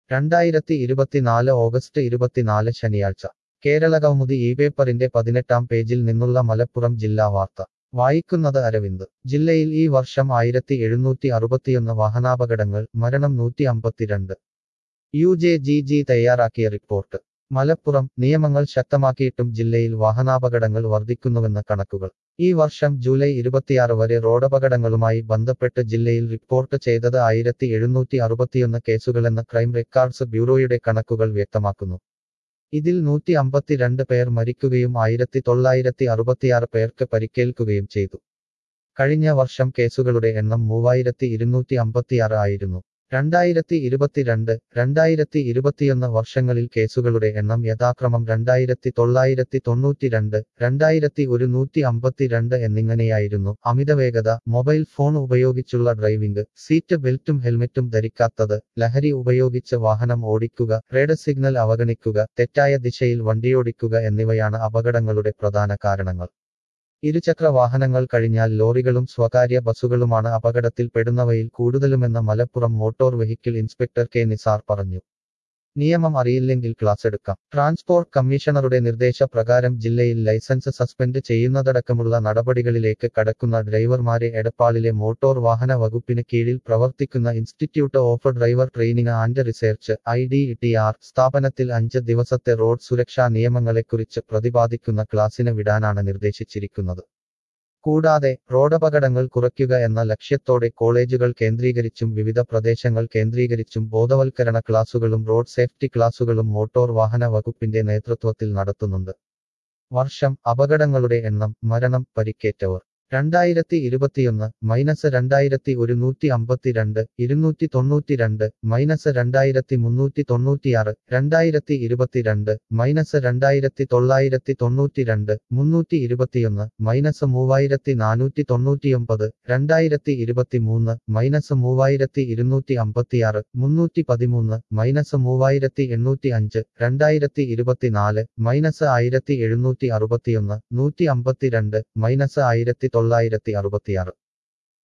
രണ്ടായിരത്തി ഇരുപത്തിനാല് ഓഗസ്റ്റ് ഇരുപത്തിനാല് ശനിയാഴ്ച കേരള കൗമുദി ഈ പേപ്പറിന്റെ പതിനെട്ടാം പേജിൽ നിന്നുള്ള മലപ്പുറം ജില്ലാ വാർത്ത വായിക്കുന്നത് അരവിന്ദ് ജില്ലയിൽ ഈ വർഷം ആയിരത്തി എഴുന്നൂറ്റി അറുപത്തിയൊന്ന് വാഹനാപകടങ്ങൾ മരണം നൂറ്റി അമ്പത്തിരണ്ട് യു ജെ ജി ജി തയ്യാറാക്കിയ റിപ്പോർട്ട് മലപ്പുറം നിയമങ്ങൾ ശക്തമാക്കിയിട്ടും ജില്ലയിൽ വാഹനാപകടങ്ങൾ വർദ്ധിക്കുന്നുവെന്ന് കണക്കുകൾ ഈ വർഷം ജൂലൈ ഇരുപത്തിയാറ് വരെ റോഡപകടങ്ങളുമായി ബന്ധപ്പെട്ട് ജില്ലയിൽ റിപ്പോർട്ട് ചെയ്തത് ആയിരത്തി എഴുന്നൂറ്റി അറുപത്തിയൊന്ന് കേസുകളെന്ന് ക്രൈം റെക്കോർഡ്സ് ബ്യൂറോയുടെ കണക്കുകൾ വ്യക്തമാക്കുന്നു ഇതിൽ നൂറ്റി അമ്പത്തിരണ്ട് പേർ മരിക്കുകയും ആയിരത്തി തൊള്ളായിരത്തി അറുപത്തിയാറ് പേർക്ക് പരിക്കേൽക്കുകയും ചെയ്തു കഴിഞ്ഞ വർഷം കേസുകളുടെ എണ്ണം മൂവായിരത്തി ഇരുന്നൂറ്റി അമ്പത്തിയാറ് ആയിരുന്നു രണ്ടായിരത്തി ഇരുപത്തിരണ്ട് രണ്ടായിരത്തി ഇരുപത്തിയൊന്ന് വർഷങ്ങളിൽ കേസുകളുടെ എണ്ണം യഥാക്രമം രണ്ടായിരത്തി തൊള്ളായിരത്തി തൊണ്ണൂറ്റിരണ്ട് രണ്ടായിരത്തി ഒരുന്നൂറ്റി അമ്പത്തിരണ്ട് എന്നിങ്ങനെയായിരുന്നു അമിതവേഗത മൊബൈൽ ഫോൺ ഉപയോഗിച്ചുള്ള ഡ്രൈവിംഗ് സീറ്റ് ബെൽറ്റും ഹെൽമെറ്റും ധരിക്കാത്തത് ലഹരി ഉപയോഗിച്ച് വാഹനം ഓടിക്കുക റേഡ് സിഗ്നൽ അവഗണിക്കുക തെറ്റായ ദിശയിൽ വണ്ടിയോടിക്കുക എന്നിവയാണ് അപകടങ്ങളുടെ പ്രധാന കാരണങ്ങൾ ഇരുചക്ര വാഹനങ്ങൾ കഴിഞ്ഞാൽ ലോറികളും സ്വകാര്യ ബസ്സുകളുമാണ് അപകടത്തിൽ പെടുന്നവയിൽ കൂടുതലുമെന്ന് Malappuram motor vehicle inspector K Nisar പറഞ്ഞു നിയമം അറിയില്ലെങ്കിൽ ക്ലാസ് എടുക്കാം ട്രാൻസ്പോർട്ട് കമ്മീഷണറുടെ നിർദ്ദേശപ്രകാരം ജില്ലയിൽ ലൈസൻസ് സസ്പെൻഡ് ചെയ്യുന്നതടക്കമുള്ള നടപടികളിലേക്ക് കടക്കുന്ന ഡ്രൈവർമാരെ എടപ്പാളിലെ മോട്ടോർ വാഹന വകുപ്പിന് കീഴിൽ പ്രവർത്തിക്കുന്ന institute of driver training and research I D T R സ്ഥാപനത്തിൽ അഞ്ച് ദിവസത്തെ റോഡ് സുരക്ഷാ നിയമങ്ങളെക്കുറിച്ച് പ്രതിപാദിക്കുന്ന ക്ലാസിന് വിടാനാണ് നിർദ്ദേശിച്ചിരിക്കുന്നത് കൂടാതെ റോഡപകടങ്ങൾ കുറയ്ക്കുക എന്ന ലക്ഷ്യത്തോടെ കോളേജുകൾ കേന്ദ്രീകരിച്ചും വിവിധ പ്രദേശങ്ങൾ കേന്ദ്രീകരിച്ചും ബോധവൽക്കരണ ക്ലാസുകളും റോഡ് സേഫ്റ്റി ക്ലാസുകളും മോട്ടോർ വാഹന വകുപ്പിന്റെ നേതൃത്വത്തിൽ നടത്തുന്നുണ്ട് വർഷം അപകടങ്ങളുടെ എണ്ണം മരണം പരിക്കേറ്റവർ രണ്ടായിരത്തി ഇരുപത്തിയൊന്ന് മൈനസ് രണ്ടായിരത്തി ഒരുന്നൂറ്റി അമ്പത്തിരണ്ട് ഇരുന്നൂറ്റി തൊണ്ണൂറ്റിരണ്ട് മൈനസ് രണ്ടായിരത്തി മുന്നൂറ്റി തൊണ്ണൂറ്റിയാറ് രണ്ടായിരത്തി ഇരുപത്തിരണ്ട് മൈനസ് രണ്ടായിരത്തി തൊള്ളായിരത്തി തൊണ്ണൂറ്റിരണ്ട് മുന്നൂറ്റി ഇരുപത്തിയൊന്ന് മൈനസ് മൂവായിരത്തി നാനൂറ്റി തൊണ്ണൂറ്റിയൊമ്പത് രണ്ടായിരത്തി ഇരുപത്തിമൂന്ന് മൈനസ് മൂവായിരത്തി ഇരുന്നൂറ്റി അമ്പത്തിയാറ് മുന്നൂറ്റി പതിമൂന്ന് മൈനസ് മൂവായിരത്തി എണ്ണൂറ്റി അഞ്ച് രണ്ടായിരത്തി ഇരുപത്തിനാല് മൈനസ് ആയിരത്തി എഴുന്നൂറ്റി അറുപത്തിയൊന്ന് നൂറ്റി അമ്പത്തിരണ്ട് മൈനസ് ആയിരത്തി തൊള്ളായിരത്തി അറുപത്തിയാറ്